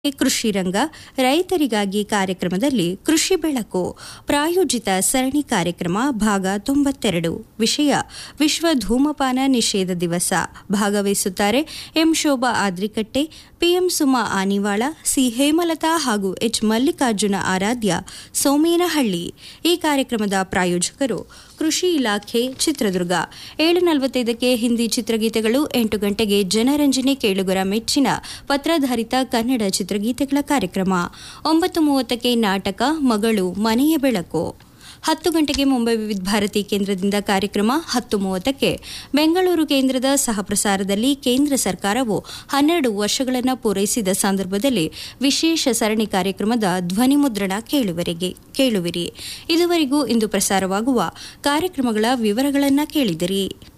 ಕೃಷಿ ರಂಗ ರೈತರಿಗಾಗಿ ಕಾರ್ಯಕ್ರಮದಲ್ಲಿ ಕೃಷಿ ಬೆಳಕು ಪ್ರಾಯೋಜಿತ ಸರಣಿ ಕಾರ್ಯಕ್ರಮ ಭಾಗ ತೊಂಬತ್ತೆರಡು ವಿಷಯ ವಿಶ್ವ ಧೂಮಪಾನ ನಿಷೇಧ ದಿವಸ ಭಾಗವಹಿಸುತ್ತಾರೆ M Shobha Adrikatte PM Suma Anivala C Hemalatha ಹಾಗೂ ಎಚ್ ಮಲ್ಲಿಕಾರ್ಜುನ ಆರಾಧ್ಯ ಸೋಮೇನಹಳ್ಳಿ ಈ ಕಾರ್ಯಕ್ರಮದ ಪ್ರಾಯೋಜಕರು ಕೃಷಿ ಇಲಾಖೆ ಚಿತ್ರದುರ್ಗ ಏಳು ನಲವತ್ತೈದಕ್ಕೆ ಹಿಂದಿ ಚಿತ್ರಗೀತೆಗಳು ಎಂಟು ಗಂಟೆಗೆ ಜನರಂಜನೆ ಕೇಳುಗರ ಮೆಚ್ಚಿನ ಪತ್ರಧಾರಿತ ಕನ್ನಡ ಚಿತ್ರಗೀತೆಗಳ ಕಾರ್ಯಕ್ರಮ ಒಂಬತ್ತು ಮೂವತ್ತಕ್ಕೆ ನಾಟಕ ಮಗಳು ಮನೆಯ ಬೆಳಕು ಹತ್ತು ಗಂಟೆಗೆ ಮುಂಬೈ ವಿವಿಧ ಭಾರತಿ ಕೇಂದ್ರದಿಂದ ಕಾರ್ಯಕ್ರಮ ಹತ್ತು ಮೂವತ್ತಕ್ಕೆ ಬೆಂಗಳೂರು ಕೇಂದ್ರದ ಸಹಪ್ರಸಾರದಲ್ಲಿ ಕೇಂದ್ರ ಸರ್ಕಾರವು ಹನ್ನೆರಡು ವರ್ಷಗಳನ್ನು ಪೂರೈಸಿದ ಸಂದರ್ಭದಲ್ಲಿ ವಿಶೇಷ ಸರಣಿ ಕಾರ್ಯಕ್ರಮದ ಧ್ವನಿ ಮುದ್ರಣ ಕೇಳುವರಿಗೆ ಕೇಳುವಿರಿ ಇದುವರೆಗೂ ಇಂದು ಪ್ರಸಾರವಾಗುವ ಕಾರ್ಯಕ್ರಮಗಳ ವಿವರಗಳನ್ನು ಕೇಳಿದಿರಿ